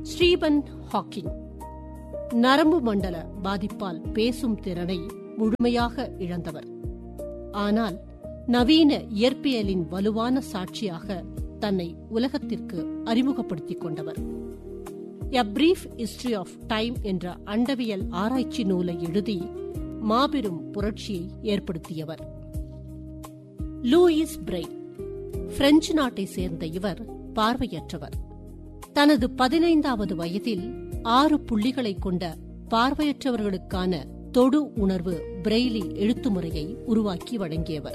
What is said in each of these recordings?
Stephen Hawking நரம்பு மண்டல பாதிப்பால் பேசும் திறனை முழுமையாக இழந்தவர் ஆனால் நவீன இயற்பியலின் வலுவான சாட்சியாக தன்னை உலகத்திற்கு அறிமுகப்படுத்திக் கொண்டவர் a brief history of time என்ற அண்டவியல் ஆராய்ச்சி நூலை எழுதி மாபெரும் புரட்சியை ஏற்படுத்தியவர் லூயிஸ் பிரெய் பிரெஞ்சு நாட்டை சேர்ந்த இவர் பார்வையற்றவர் தனது பதினைந்தாவது வயதில் ஆறு புள்ளிகளை கொண்ட பார்வையற்றவர்களுக்கான தொடு உணர்வு பிரெய்லி எழுத்துமுறையை உருவாக்கி வழங்கியவர்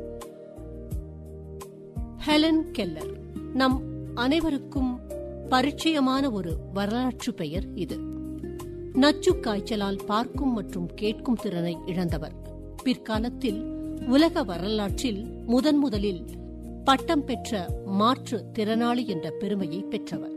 ஹெலன் கெல்லர் நம் அனைவருக்கும் பரிச்சயமான ஒரு வரலாற்று பெயர் இது நச்சு காய்ச்சலால் பார்க்கும் மற்றும் கேட்கும் திறனை இழந்தவர் பிற்காலத்தில் உலக வரலாற்றில் முதன் முதலில் பட்டம் பெற்ற மாற்று திறனாளி என்ற பெருமையை பெற்றவர்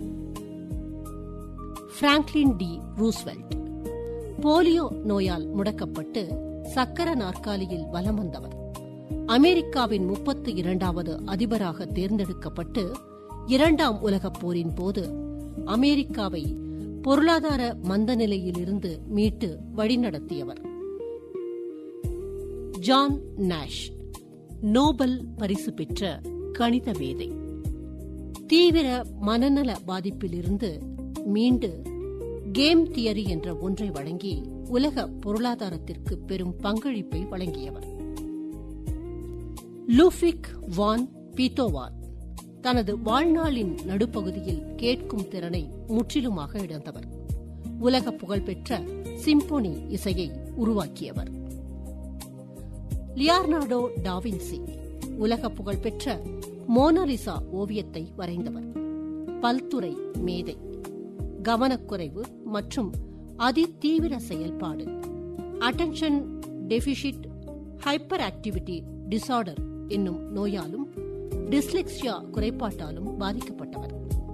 பிராங்க்லின் டி ரூஸ்வெல்ட் போலியோ நோயால் முடக்கப்பட்டு சக்கர நாற்காலியில் வலம் வந்தவர் அமெரிக்காவின் முப்பத்தி இரண்டாவது அதிபராக தேர்ந்தெடுக்கப்பட்டு இரண்டாம் உலகப் போரின் போது அமெரிக்காவை பொருளாதார மந்த நிலையிலிருந்து மீட்டு வழிநடத்தியவர் ஜான் நாஷ் நோபல் பரிசு பெற்ற கணித மேதை தீவிர மனநல பாதிப்பிலிருந்து மீண்டு கேம் தியரி என்ற ஒன்றை வழங்கி உலக பொருளாதாரத்திற்கு பெரும் பங்களிப்பை வழங்கியவர் லூஃபிக் வான் பீத்தோவான் தனது வாழ்நாளின் நடுப்பகுதியில் கேட்கும் திறனை முற்றிலுமாக இழந்தவர் உலக புகழ்பெற்ற சிம்போனி இசையை உருவாக்கியவர் லியார்னாடோ டாவின்சி உலக புகழ்பெற்ற மோனாலிசா ஓவியத்தை வரைந்தவர் பல்துறை மேதை கவனக்குறைவு மற்றும் அதிதீவிர செயல்பாடு attention deficit hyper activity disorder என்னும் நோயாலும் டிஸ்லெக்சியா குறைபாட்டாலும் பாதிக்கப்பட்டவர்